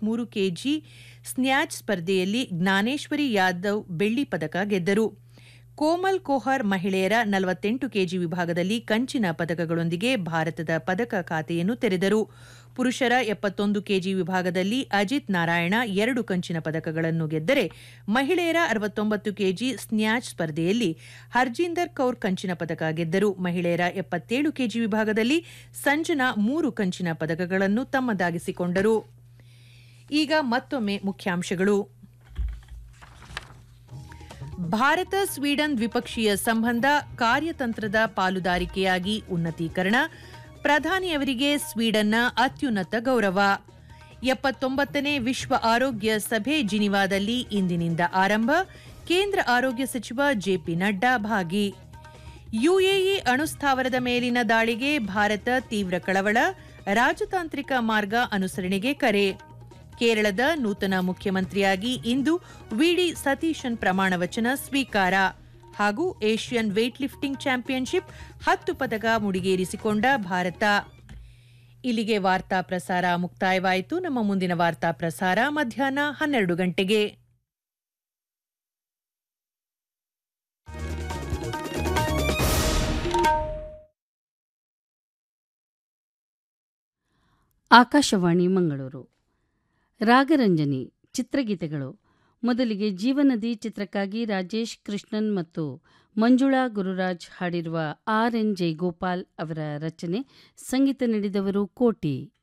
ಮೂವತ್ಮೂರು KG snatch ಸ್ಪರ್ಧೆಯಲ್ಲಿ ಜ್ಞಾನೇಶ್ವರಿ ಯಾದವ್ ಬೆಳ್ಳಿ ಪದಕ ಗೆದ್ದರು ಕೋಮಲ್ ಕೋಹರ್ ಮಹಿಳೆಯರ ನಲವತ್ತೆಂಟು ಕೆಜಿ ವಿಭಾಗದಲ್ಲಿ ಕಂಚಿನ ಪದಕಗಳೊಂದಿಗೆ ಭಾರತದ ಪದಕ ಖಾತೆಯನ್ನು ತೆರೆದರು ಪುರುಷರ ಎಪ್ಪತ್ತೊಂದು ಕೆಜಿ ವಿಭಾಗದಲ್ಲಿ ಅಜಿತ್ ನಾರಾಯಣ ಎರಡು ಕಂಚಿನ ಪದಕಗಳನ್ನು ಗೆದ್ದರೆ ಮಹಿಳೆಯರ ಅರವತ್ತೊಂಬತ್ತು ಕೆಜಿ ಸ್ನ್ಯಾಚ್ ಸ್ಪರ್ಧೆಯಲ್ಲಿ ಹರ್ಜೀಂದರ್ ಕೌರ್ ಕಂಚಿನ ಪದಕ ಗೆದ್ದರು ಮಹಿಳೆಯರ ಎಪ್ಪತ್ತೇಳು ಕೆಜಿ ವಿಭಾಗದಲ್ಲಿ ಸಂಜನಾ ಮೂರು ಕಂಚಿನ ಪದಕಗಳನ್ನು ತಮ್ಮದಾಗಿಸಿಕೊಂಡರು ಈಗ ಮತ್ತೊಮ್ಮೆ ಮುಖ್ಯಾಂಶಗಳು ಭಾರತ ಸ್ವೀಡನ್ ದ್ವಿಪಕ್ಷೀಯ ಸಂಬಂಧ ಕಾರ್ಯತಂತ್ರದ ಪಾಲುದಾರಿಕೆಯಾಗಿ ಉನ್ನತೀಕರಣ ಪ್ರಧಾನಿಯವರಿಗೆ ಸ್ವೀಡನ್ನ ಅತ್ಯುನ್ನತ ಗೌರವ ಎಪ್ಪತ್ತೊಂಬತ್ತನೇ ವಿಶ್ವ ಆರೋಗ್ಯ ಸಭೆ ಜಿನಿವಾದಲ್ಲಿ ಇಂದಿನಿಂದ ಆರಂಭ ಕೇಂದ್ರ ಆರೋಗ್ಯ ಸಚಿವ ಜೆಪಿ ನಡ್ಡಾ ಭಾಗಿ ಯುಎಇ ಅಣುಸ್ಥಾವರದ ಮೇಲಿನ ದಾಳಿಗೆ ಭಾರತ ತೀವ್ರ ಕಳವಳ ರಾಜತಾಂತ್ರಿಕ ಮಾರ್ಗ ಅನುಸರಣೆಗೆ ಕರೆ ಕೇರಳದ ನೂತನ ಮುಖ್ಯಮಂತ್ರಿಯಾಗಿ ಇಂದು ವಿಡಿ ಸತೀಶನ್ ಪ್ರಮಾಣ ವಚನ ಸ್ವೀಕಾರ ಹಾಗೂ ಏಷ್ಯನ್ ವೇಟ್ ಲಿಫ್ಟಿಂಗ್ ಚಾಂಪಿಯನ್ಶಿಪ್ ಹತ್ತು ಪದಕ ಮುಡಿಗೇರಿಸಿಕೊಂಡ ಭಾರತ ಇಲ್ಲಿಗೆ ವಾರ್ತಾ ಪ್ರಸಾರ ಮುಕ್ತಾಯವಾಯಿತು ನಮ್ಮ ಮುಂದಿನ ವಾರ್ತಾ ಪ್ರಸಾರ ಮಧ್ಯಾಹ್ನ ಹನ್ನೆರಡು ಗಂಟೆಗೆ ಆಕಾಶವಾಣಿ ಮಂಗಳೂರು ರಾಗರಂಜನಿ ಚಿತ್ರಗೀತೆಗಳು ಮೊದಲಿಗೆ ಜೀವನದಿ ಚಿತ್ರಕ್ಕಾಗಿ ರಾಜೇಶ್ ಕೃಷ್ಣನ್ ಮತ್ತು ಮಂಜುಳಾ ಗುರುರಾಜ್ ಹಾಡಿರುವ ಆರ್ ಎನ್ ಜೈಗೋಪಾಲ್ ಅವರ ರಚನೆ ಸಂಗೀತ ನೀಡಿದವರು ಕೋಟಿ